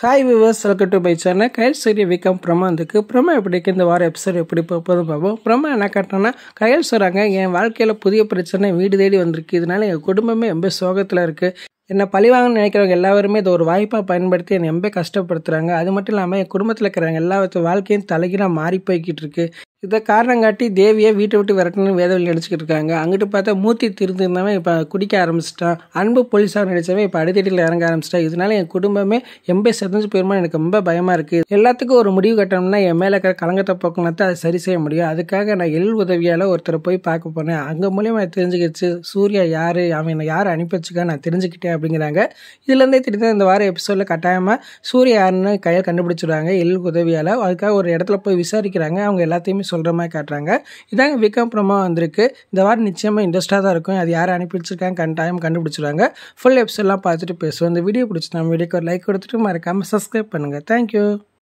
hi viewers welcome to my channel Kayal சூரிய விகம் பிரமா வந்துக்கு பிரமா எப்படி இருக்கு இந்த வாரம் எபிசோட் எப்படி போகுது பார்ப்போம் பிரமா என்ன காட்டினா கயல் சொல்கிறாங்க என் வாழ்க்கையில் புதிய பிரச்சனை வீடு தேடி வந்திருக்கு இதனால என் குடும்பமே ரொம்ப சோகத்தில் இருக்குது என்னை பழிவாங்கன்னு நினைக்கிறவங்க எல்லாருமே இதை ஒரு வாய்ப்பாக பயன்படுத்தி என்னை ரொம்ப கஷ்டப்படுத்துகிறாங்க அது மட்டும் இல்லாமல் என் குடும்பத்தில் இருக்கிறவங்க எல்லாத்து வாழ்க்கையும் தலைகீழாக மாறி போய்கிட்டு இருக்கு இதை காரணம் காட்டி தேவியை வீட்டை விட்டு விரட்டணும்னு வேதவழி நடிச்சுக்கிட்டு இருக்காங்க அங்கிட்டு பார்த்தா மூர்த்தி திருந்திருந்தவன் இப்போ குடிக்க ஆரம்பிச்சிட்டான் அன்பு போலீஸாக நடித்தவன் இப்போ அடித்தடியில் இறங்க ஆரம்பிச்சிட்டான் இதனால என் குடும்பமே எம்ப செதஞ்சு போயிருமா எனக்கு ரொம்ப பயமாக இருக்குது எல்லாத்துக்கும் ஒரு முடிவு கட்டணும்னா என் மேலே இருக்கிற கலங்கத்தை போக்கணத்தை அதை சரி செய்ய முடியும் அதுக்காக நான் எல் உதவியால் ஒருத்தரை போய் பார்க்க போனேன் அங்கே மூலியமாக நான் தெரிஞ்சுக்கிச்சு சூர்யா யார் அவன் என்னை யார் அனுப்பி வச்சுக்க நான் தெரிஞ்சுக்கிட்டேன் அப்படிங்கிறாங்க இதுலேருந்தே திடீர்னு இந்த வார எபிசோடில் கட்டாயமாக சூர்யா யாருன்னு கையில் கண்டுபிடிச்சிடுவாங்க எல் உதவியால் அதுக்காக ஒரு இடத்துல போய் விசாரிக்கிறாங்க அவங்க எல்லாத்தையுமே சொல்கிற மாதிரி காட்டுறாங்க இதாங்க விக்ரம் பிரமா வந்திருக்கு இந்த வாரம் நிச்சயமாக இன்ட்ரெஸ்ட்டாக தான் இருக்கும் அது யார் அனுப்பி வச்சிருக்காங்க கட்டாயம் கண்டுபிடிச்சிருவாங்க ஃபுல் எபிசோட்லாம் பார்த்துட்டு பேசுவோம் இந்த வீடியோ பிடிச்சி நம்ம வீடியோக்கு ஒரு லைக் கொடுத்துட்டு மறக்காமல் சப்ஸ்கிரைப் பண்ணுங்கள் தேங்க்யூ